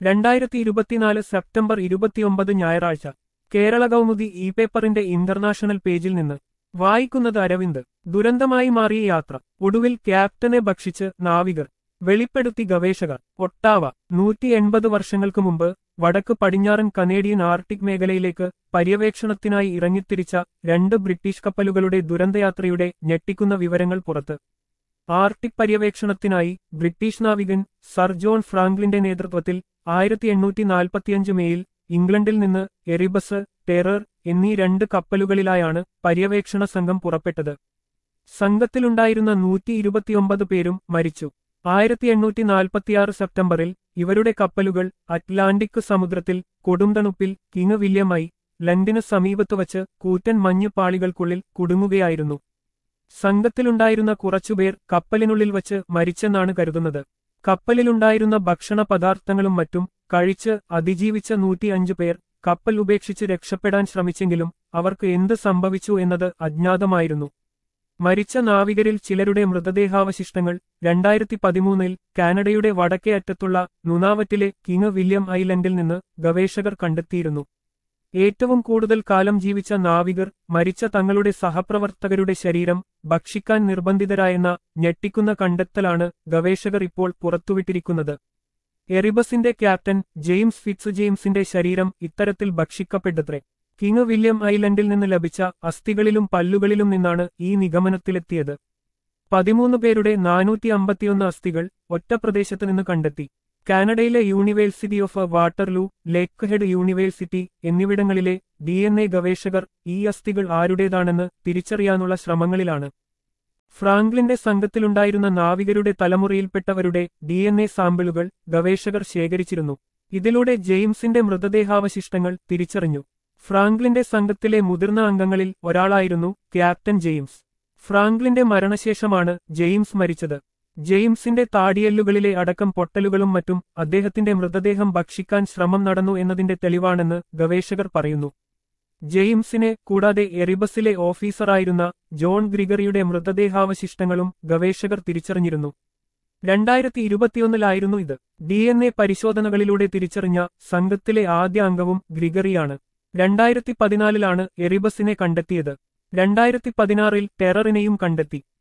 രണ്ടായിരത്തി ഇരുപത്തിനാല് സെപ്റ്റംബർ ഇരുപത്തിയൊമ്പത് ഞായറാഴ്ച കേരള കൗമുദി ഇ പേപ്പറിന്റെ ഇന്റർനാഷണൽ പേജിൽ നിന്ന് വായിക്കുന്നത് അരവിന്ദ് ദുരന്തമായി മാറിയ യാത്ര ഒടുവിൽ ക്യാപ്റ്റനെ ഭക്ഷിച്ച് നാവികർ വെളിപ്പെടുത്തി ഗവേഷകർ ഒട്ടാവ നൂറ്റി എൺപത് വർഷങ്ങൾക്ക് മുമ്പ് വടക്ക് പടിഞ്ഞാറൻ കനേഡിയൻ ആർട്ടിക് മേഖലയിലേക്ക് പര്യവേക്ഷണത്തിനായി ഇറങ്ങിത്തിരിച്ച രണ്ട് ബ്രിട്ടീഷ് കപ്പലുകളുടെ ദുരന്തയാത്രയുടെ ഞെട്ടിക്കുന്ന വിവരങ്ങൾ പുറത്ത് ആർട്ടിക് പര്യവേക്ഷണത്തിനായി ബ്രിട്ടീഷ് നാവികൻ സർ ജോൺ ഫ്രാങ്ക്ലിന്റെ നേതൃത്വത്തിൽ ആയിരത്തി എണ്ണൂറ്റി നാൽപ്പത്തിയഞ്ച് മേയിൽ ഇംഗ്ലണ്ടിൽ നിന്ന് എറിബസ് ടെറർ എന്നീ രണ്ട് കപ്പലുകളിലായാണ് പര്യവേക്ഷണ സംഘം പുറപ്പെട്ടത് സംഘത്തിലുണ്ടായിരുന്ന നൂറ്റി ഇരുപത്തിയൊമ്പത് പേരും മരിച്ചു ആയിരത്തി എണ്ണൂറ്റി നാൽപ്പത്തിയാറ് സെപ്റ്റംബറിൽ ഇവരുടെ കപ്പലുകൾ അറ്റ്ലാന്റിക് സമുദ്രത്തിൽ കൊടുംതണുപ്പിൽ കിങ് വില്യമായി ലണ്ടന് സമീപത്ത് വച്ച് കൂറ്റൻ മഞ്ഞുപാളികൾക്കുള്ളിൽ കുടുങ്ങുകയായിരുന്നു സംഘത്തിലുണ്ടായിരുന്ന കുറച്ചുപേർ കപ്പലിനുള്ളിൽ വച്ച് മരിച്ചെന്നാണ് കരുതുന്നത് കപ്പലിലുണ്ടായിരുന്ന ഭക്ഷണ പദാർത്ഥങ്ങളും മറ്റും കഴിച്ച് അതിജീവിച്ച നൂറ്റിയഞ്ചു പേർ കപ്പൽ ഉപേക്ഷിച്ച് രക്ഷപ്പെടാൻ ശ്രമിച്ചെങ്കിലും അവർക്ക് എന്ത് സംഭവിച്ചു എന്നത് അജ്ഞാതമായിരുന്നു മരിച്ച നാവികരിൽ ചിലരുടെ മൃതദേഹാവശിഷ്ടങ്ങൾ രണ്ടായിരത്തി പതിമൂന്നിൽ കാനഡയുടെ വടക്കേ അറ്റത്തുള്ള നുനാവറ്റിലെ കിങ് വില്യം ഐലൻഡിൽ നിന്ന് ഗവേഷകർ കണ്ടെത്തിയിരുന്നു ഏറ്റവും കൂടുതൽ കാലം ജീവിച്ച നാവികർ മരിച്ച തങ്ങളുടെ സഹപ്രവർത്തകരുടെ ശരീരം ഭക്ഷിക്കാൻ നിർബന്ധിതരായെന്ന ഞെട്ടിക്കുന്ന കണ്ടെത്തലാണ് ഗവേഷകർ ഇപ്പോൾ പുറത്തുവിട്ടിരിക്കുന്നത് എറിബസിന്റെ ക്യാപ്റ്റൻ ജെയിംസ് ഫിറ്റ്സ് ജെയിംസിന്റെ ശരീരം ഇത്തരത്തിൽ ഭക്ഷിക്കപ്പെട്ടത്രേ കിങ് വില്യം ഐലൻഡിൽ നിന്ന് ലഭിച്ച അസ്ഥികളിലും പല്ലുകളിലും നിന്നാണ് ഈ നിഗമനത്തിലെത്തിയത് പതിമൂന്ന് പേരുടെ നാനൂറ്റി അമ്പത്തിയൊന്ന് അസ്ഥികൾ ഒറ്റ പ്രദേശത്ത് നിന്ന് കണ്ടെത്തി കാനഡയിലെ university of Waterloo Lakehead university എന്നിവിടങ്ങളിലെ ഡി എൻ എ ഗവേഷകർ ഈ അസ്ഥികൾ ആരുടേതാണെന്ന് തിരിച്ചറിയാനുള്ള ശ്രമങ്ങളിലാണ് ഫ്രാങ്ക്ലിന്റെ സംഘത്തിലുണ്ടായിരുന്ന നാവികരുടെ തലമുറയിൽപ്പെട്ടവരുടെ ഡി എൻ എ സാമ്പിളുകൾ ഗവേഷകർ ശേഖരിച്ചിരുന്നു ഇതിലൂടെ ജെയിംസിന്റെ മൃതദേഹാവശിഷ്ടങ്ങൾ തിരിച്ചറിഞ്ഞു ഫ്രാങ്ക്ലിന്റെ സംഘത്തിലെ മുതിർന്ന അംഗങ്ങളിൽ ഒരാളായിരുന്നു ക്യാപ്റ്റൻ ജെയിംസ് ഫ്രാങ്ക്ലിന്റെ മരണശേഷമാണ് ജെയിംസ് മരിച്ചത് ജെയിംസിന്റെ താടിയല്ലുകളിലെ അടക്കം പൊട്ടലുകളും മറ്റും അദ്ദേഹത്തിന്റെ മൃതദേഹം ഭക്ഷിക്കാൻ ശ്രമം നടന്നു എന്നതിന്റെ തെളിവാണെന്ന് ഗവേഷകർ പറയുന്നു ജെയിംസിനെ കൂടാതെ എറിബസിലെ ഓഫീസറായിരുന്ന ജോൺ ഗ്രിഗറിയുടെ മൃതദേഹാവശിഷ്ടങ്ങളും ഗവേഷകർ തിരിച്ചറിഞ്ഞിരുന്നു രണ്ടായിരത്തി ഇരുപത്തിയൊന്നിലായിരുന്നു ഇത് ഡി എൻ എ പരിശോധനകളിലൂടെ തിരിച്ചറിഞ്ഞ സംഘത്തിലെ ആദ്യ അംഗവും ഗ്രിഗറിയാണ് രണ്ടായിരത്തി പതിനാലിലാണ് എറിബസിനെ കണ്ടെത്തിയത് രണ്ടായിരത്തി പതിനാറിൽ ടെററിനെയും കണ്ടെത്തി